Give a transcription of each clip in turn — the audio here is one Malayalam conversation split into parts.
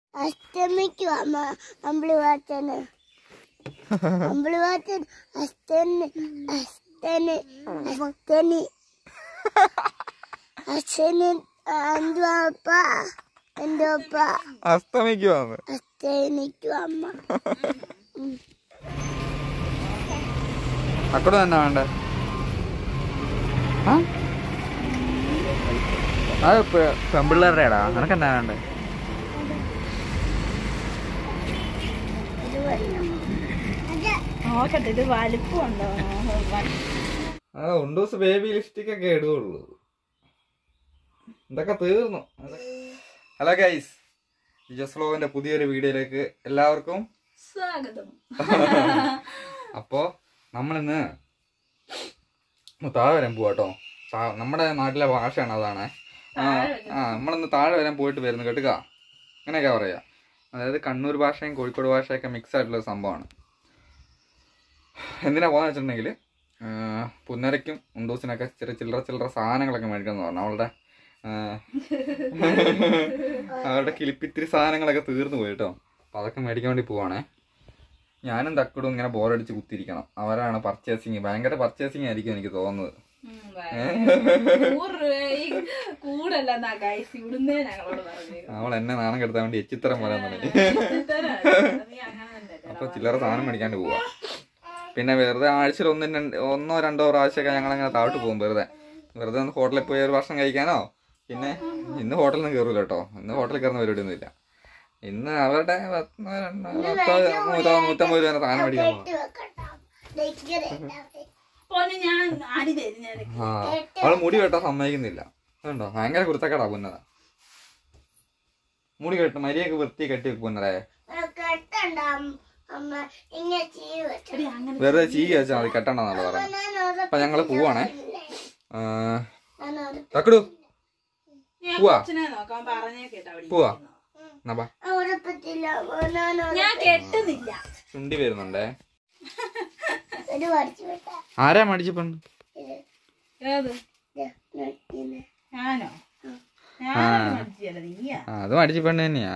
അഷ്ടമിക്കും അമ്മ അമ്പിളിവാച്ചന് അമ്പിളിവാച്ചൻ അഷ്ടന് അഷ്ടന് അഷ്ടന് അച്ഛന് എന്തുവാപ്പ എന്തുവാപ്പ അസ്തമിക്കുവാന്ന് അഷ്ടനിക്കും അമ്മ അക്കടെ തന്നെ വേണ്ടേ ആ? അത് പെ- പെമ്പിള്ളേരുടെ ഇടാ നിനക്ക് എന്നാ വേണ്ടേ നോക്കട്ടെ ഇത് വലിപ്പമുണ്ടോ ആ ഉണ്ടൂസ് ബേബി ലിപ്സ്റ്റിക് ഒക്കെ ഇടുകയുള്ളൂ ഇതൊക്കെ തീർന്നു ഹലോ ഗൈസ് ജസ്ലോവിന്റെ പുതിയൊരു വീഡിയോയിലേക്ക് എല്ലാവർക്കും സ്വാഗതം അപ്പോ നമ്മളിന്ന് ഒന്ന് താഴെ വരാൻ പോവാ കേട്ടോ താ- നമ്മുടെ നാട്ടിലെ ഭാഷയാണ് അതാണ് ആ ആ നമ്മളിന്ന് താഴെ വരാൻ പോയിട്ട് വരുന്നു കേട്ടുക അങ്ങനെയൊക്കെ പറയാ അതായത് കണ്ണൂർ ഭാഷയും കോഴിക്കോട് ഭാഷയൊക്കെ മിക്സ് ആയിട്ടുള്ള ഒരു സംഭവമാണ് എന്തിനാ പോകാന്ന് വെച്ചിട്ടുണ്ടെങ്കിൽ പുന്നരയ്ക്കും ഉണ്ടൂസിനൊക്കെ ചെറിയ ചില്ലറ ചില്ലറ സാധനങ്ങളൊക്കെ മേടിക്കണം പറഞ്ഞു അവളുടെ ആ, അവരുടെ കിളിപ്പിത്തിരി സാധനങ്ങളൊക്കെ തീർന്നു പോയി കേട്ടോ അപ്പൊ അതൊക്കെ മേടിക്കാൻ വേണ്ടി പോവാണേ ഞാനും തക്കടും ഇങ്ങനെ ബോറടിച്ച് കുത്തിരിക്കണം അവരാണ് പർച്ചേസിങ് ഭയങ്കര പർച്ചേസിങ് ആയിരിക്കും എനിക്ക് തോന്നുന്നത് നൂറ് രൂപ കൂടല്ലെന്നാ ഗൈസ് ഇവിടുന്നേ ഞങ്ങളോട് പറഞ്ഞു അവൾ എന്നെ നാണം കെടുത്താൻ വേണ്ടി എച്ചിത്തരം പറയാൻ തുടങ്ങി നീ അങ്ങനെ തന്നെ അപ്പൊ ചില്ലറ സാധനം മേടിക്കാണ്ട് പോവാ പിന്നെ വെറുതെ ആഴ്ചയിൽ ഒന്നും രണ്ട് ഒന്നോ രണ്ടോ പ്രാവശ്യമൊക്കെ ഞങ്ങൾ അങ്ങനെ താഴോട്ട് പോകും വെറുതെ വെറുതെ ഒന്ന് ഹോട്ടലിൽ പോയി ഒരു ഭക്ഷണം കഴിക്കാനോ പിന്നെ ഇന്ന് ഹോട്ടലിൽ നിന്ന് കയറൂല കേട്ടോ ഇന്ന് ഹോട്ടലിൽ കയറുന്ന പരിപാടി ഒന്നും ഇല്ല ഇന്ന് അവരുടെ പത്ത് രണ്ട് പത്ത് നൂറ്റ നൂറ്റമ്പത് രൂപ സാധനം മേടിക്കാൻ പോകാം പോന്നെ ഞാൻ അടി തരും ഞാൻ ആ അവള് മുടി വെട്ടാൻ സമ്മതിക്കുന്നില്ല അതുണ്ടോ ഭയങ്കര കുരുത്തക്കടാ പുന്നത മുടി കെട്ട് മരിയൊക്കെ വൃത്തി കെട്ടി വെക്കും പുന്നതേ കെട്ടണ്ട അമ്മ ഇങ്ങനെ ചെയ്യ എടി അങ്ങനെ വെറുതെ ചീ വെച്ചാൽ മതി കെട്ടണ്ടെന്നല്ല പറയുന്നത് അപ്പൊ ഞങ്ങള് പോവാണേ ആ, തക്കടു ഞാൻ പോവാ. കൊച്ചിനെ നോക്കാൻ പറഞ്ഞേ കേട്ടോ അവിടെ പോവാ ഇരിക്കുന്നു. എന്നാ ബാ ഉറപ്പത്തില്ല ഞാൻ ഞാൻ കെട്ടുന്നില്ല ചുണ്ടി വരുന്നുണ്ടേ ഒരു പഠിച്ചു വിട്ട ആരാ മടിച്ചു പെണ്ണ് ഏത് ഇത് ഞാനോ ഞാനൊന്നും മടിച്ചല്ല നീയാ ആ അത് മടിച്ചു പെണ്ണ് തന്നെയാ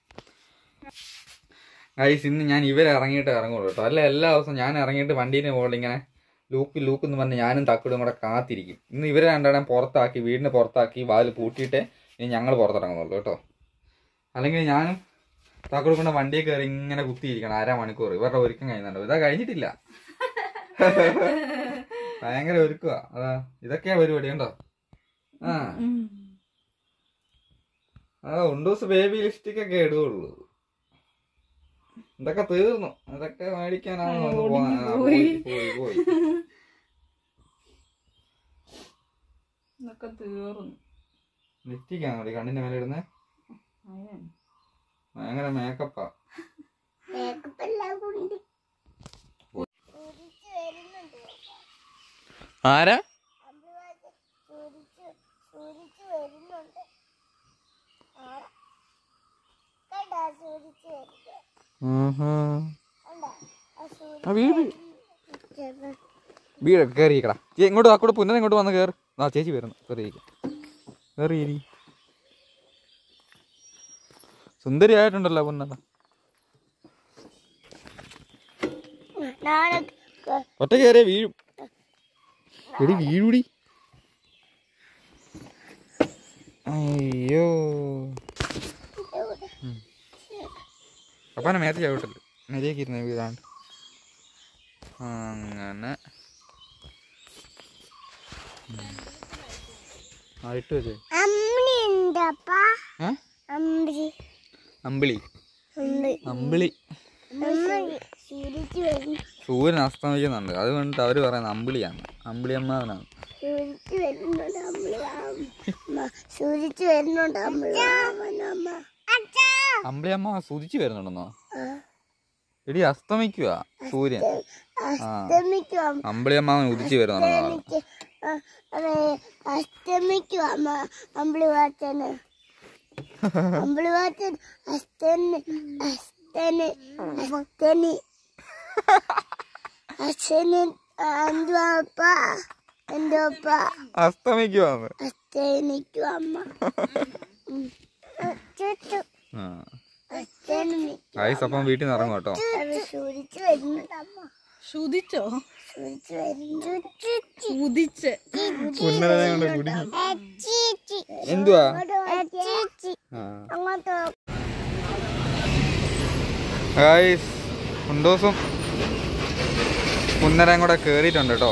ഗൈസ് ഇന്ന് ഞാൻ ഇവരെ ഇറങ്ങിയിട്ട് ഇറങ്ങുള്ളൂ കേട്ടോ അല്ല എല്ലാ ദിവസവും ഞാൻ ഇറങ്ങിയിട്ട് വണ്ടീനെ മുകളിൽ ഇങ്ങനെ ലൂക്ക് ലൂക്ക് എന്ന് പറഞ്ഞ് ഞാനും തക്കടും കൂടെ കാത്തിരിക്കും ഇന്ന് ഇവരെ രണ്ടെണ്ണം പുറത്താക്കി വീടിന് പുറത്താക്കി വാതിൽ പൂട്ടിയിട്ട് ഇനി ഞങ്ങൾ പുറത്തിറങ്ങുന്നുള്ളൂ കേട്ടോ അല്ലെങ്കിൽ ഞാനും തക്കടും കൂടെ വണ്ടിയിൽ കയറി ഇങ്ങനെ കുത്തിയിരിക്കണം അര മണിക്കൂർ ഇവരുടെ ഒരുക്കം കഴിയുന്നുണ്ടോ ഇതാ കഴിഞ്ഞിട്ടില്ല ഭയങ്കര ഒരുക്കുക അതാ ഇതൊക്കെയാ പരിപാടി ഉണ്ടോ ആ ആ ഉണ്ടൂസ് ബേബി ലിപ്സ്റ്റിക് ഒക്കെ ഇടുകയുള്ളൂ ഇതൊക്കെ തീർന്നു ഇതൊക്കെ മേടിക്കാനാണ് നമുക്ക് പോകുന്നത്. ആ, പോയി പോയി പോയി ഇതൊക്കെ തീർന്നു ലിപ്സ്റ്റിക് ആണോ കണ്ണിന്റെ മേലെ ഇടുന്നത് അതിന് ഭയങ്കര മേക്കപ്പാ മേക്കപ്പെല്ലാം കൊണ്ട് സൂചിച്ച് വരുന്നുണ്ട് ആരാ അമ്പലവാക്ക് സൂചിച്ച് സൂചിച്ച് വരുന്നുണ്ട് ആരാ? കണ്ടാ സൂചിച്ച് വരുന്നത് കണ്ടാ ആ സൂചിച്ച് വീട് വരുന്നത്. വീടൊക്കെ കയറിയിക്കടാ ചേച്ചി ഇങ്ങോട്ട് ആക്കൂടെ പുന്നത് ഇങ്ങോട്ട് വന്ന് കയറി ആ ചേച്ചി വരുന്നു കയറിയിരിക്കും കയറിയിരി സുന്ദരിയായിട്ടുണ്ടല്ലോ പുന്നത ഞാനൊക്കെ ഒറ്റ കയറിയ വീഴും എടി വീഴുടി അയ്യോ അപ്പാനെ മേത്ത് ചവിട്ടല്ലേ മര്യാദക്ക് ഇരുന്ന വീടാണ്ട് അങ്ങനെ ഉം. ആ ഇട്ട് വെച്ചേ അമ്മിണി ഉണ്ടപ്പാ ഏ അമ്പിളി അമ്പിളി ഉണ്ട് അമ്പിളി അമ്മിണി സൂചിച്ച് വരുന്നു സൂര്യൻ അസ്തമിക്കുന്നുണ്ട് അത് കണ്ടിട്ട് അവര് പറയുന്നത് അമ്പിളിയാണ് അമ്പിളി അമ്മാവനാണ് സൂചിച്ച് വരുന്നുണ്ട് അമ്പിളി അമ്മ സൂചിച്ച് വരുന്നുണ്ട് അമ്പിളി അമ്മ അമ്പിളി അമ്മ സുതിച്ചു വരുന്നുണ്ടെന്നോ എടി അസ്തമിക്കുക സൂര്യൻ അഷ്ടമിക്കും അമ്മ അമ്പിളി അമ്മാവൻ ഉദിച്ചു വരുന്നുണ്ടെന്നാണ് എനിക്ക് ആ, അതെ അഷ്ടമിക്കും അമ്മ അമ്പിളി വാച്ചന് അമ്പിളി വാച്ചൻ അഷ്ടന് അഷ്ടന് അഷ്ടന് അച്ഛന് എന്തുവാപ്പ എന്തുവാപ്പ അസ്തമിക്കുവാന്ന് അച്ഛനിക്കും അമ്മ ഉം. ചുറ്റു ആ ഗൈസ് അപ്പം വീട്ടിൽ നിന്ന് ഇറങ്ങും കേട്ടോ സൂചിച്ച് വരുന്നുണ്ടമ്മ ശ്രുതിച്ചോ സൂചിച്ച് വരുന്നു ഉദിച്ച് പുന്നരനെ കൊണ്ട് കുടുങ്ങി ചീച്ചി എന്തുവാ ചീച്ചി ആ അങ്ങോട്ട് ഗൈസ് കുണ്ടോസും പുന്നരയും കൂടെ കേറിയിട്ടുണ്ട് കേട്ടോ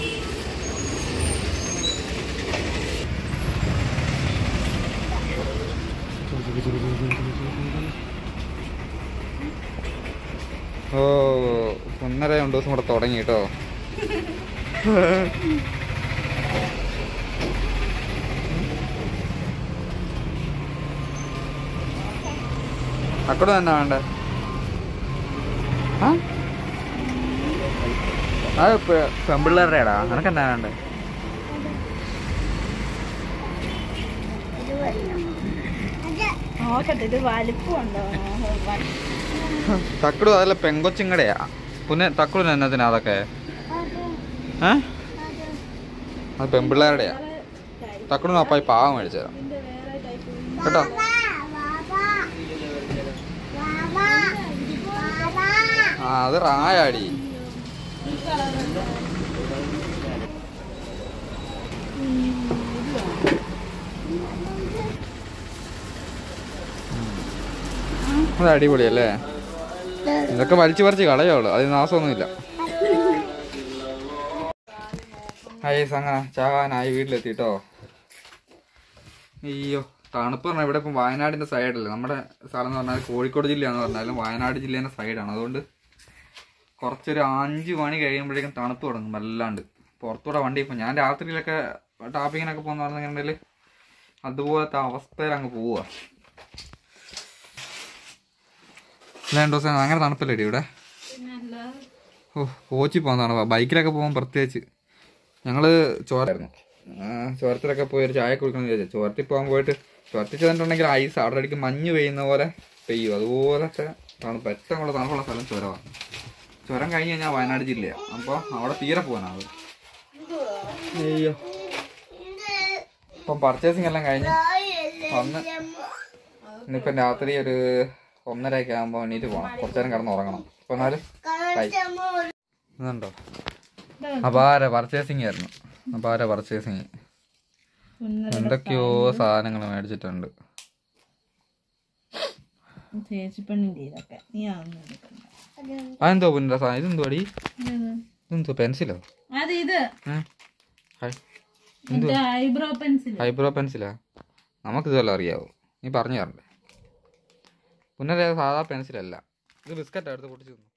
ഓ പുന്നര കുണ്ടോസും കൂടെ തുടങ്ങി കേട്ടോ അക്കടെ തന്നെ വേണ്ടേ ആ അത് പെ- പെമ്പിള്ളേരുടെയാടാ നിനക്ക് എന്നാ വേണ്ടേ നോക്കട്ടെ ഇത് വലിപ്പമുണ്ടോ തക്കുടു അതല്ല പെങ്കൊച്ചിങ്ങടെയാ പിന്നെ തക്കുടു എന്നതിനാ അതൊക്കെ ഏ അത് പെമ്പിള്ളേരുടെയാ തക്കുടു അപ്പായി പാവം മേടിച്ചതാ കേട്ടോ ആ അത് റായാടി അത് അടിപൊളിയല്ലേ ഇതൊക്കെ വലിച്ചു പറിച്ച് കളയുള്ളൂ അതിന് നാശമൊന്നുമില്ല ഐസ് അങ്ങനെ ചാകാനായി വീട്ടിലെത്തിട്ടോ അയ്യോ തണുപ്പ് പറഞ്ഞാൽ ഇവിടെ ഇപ്പം വയനാടിൻ്റെ സൈഡല്ലേ നമ്മുടെ സ്ഥലം എന്ന് പറഞ്ഞാൽ കോഴിക്കോട് ജില്ലയാന്ന് പറഞ്ഞാലും വയനാട് ജില്ലേൻ്റെ സൈഡാണ് അതുകൊണ്ട് കുറച്ചൊരു അഞ്ച് മണി കഴിയുമ്പോഴേക്കും തണുപ്പ് തുടങ്ങും വല്ലാണ്ട് പുറത്തൂടെ വണ്ടി ഇപ്പം ഞാൻ രാത്രിയിലൊക്കെ ടാപ്പിങ്ങിനൊക്കെ പോകുന്ന പറഞ്ഞിട്ടുണ്ടെങ്കിൽ അതുപോലത്തെ അവസ്ഥയിൽ അങ്ങ് പോവുക രണ്ട് ദിവസം അങ്ങനെ തണുപ്പല്ലേ ഇവിടെ ഓ കോച്ചി പോകുന്നതാണ് ബൈക്കിലൊക്കെ പോകുമ്പോൾ പ്രത്യേകിച്ച് ഞങ്ങൾ ചോരായിരുന്നു ചോരത്തിലൊക്കെ പോയി ഒരു ചായ കുടിക്കണം വിചാരിച്ചു ചോരത്തിൽ പോകാൻ പോയിട്ട് ചോരത്തിൽ ചെന്നിട്ടുണ്ടെങ്കിൽ ഐസ് അവിടെ അടിക്ക് മഞ്ഞ് പെയ്യുന്ന പോലെ പെയ്യും അതുപോലത്തെ തണുപ്പ് ഏറ്റവും കൂടുതൽ തണുപ്പുള്ള സ്ഥലം ചുരമാണ് ചുരം കഴിഞ്ഞ് കഴിഞ്ഞാൽ വയനാട് ജില്ലയാണ് അപ്പോൾ അവിടെ തീരെ പോകാനാണ് അയ്യോ ഇപ്പം പർച്ചേസിങ് എല്ലാം കഴിഞ്ഞ് വന്ന് ഇന്നിപ്പം രാത്രി ഒരു ഒന്നരയൊക്കെ ആകുമ്പോൾ എണീറ്റ് പോകണം കുറച്ചു നേരം കിടന്ന് ഉറങ്ങണം ഇപ്പം എന്നാലും ഇതുണ്ടോ അപാര പർച്ചേസിങ് ആയിരുന്നു അപാര പർച്ചേസിങ് എന്തൊക്കെയോ സാധനങ്ങൾ മേടിച്ചിട്ടുണ്ട് ചേച്ചിപ്പെണ്ണിന്റെ ഇതൊക്കെ നീ അതൊന്നും എടുക്കണ്ട അതെന്തോ പുനര സാധനം ഇതെന്തോ അടി ഏത്? ഇതെന്തോ പെൻസിലോ അത് ഇത് ഏ ഹായ് എന്റെ ഐബ്രോ പെൻസിൽ ഐബ്രോ പെൻസിലാ നമുക്കിതെല്ലാം അറിയാവോ നീ പറഞ്ഞു തരണ്ടേ പുനര സാധാ പെൻസിലല്ല ഇത് ബിസ്ക്കറ്റാ എടുത്ത് പൊട്ടിച്ചു തന്നു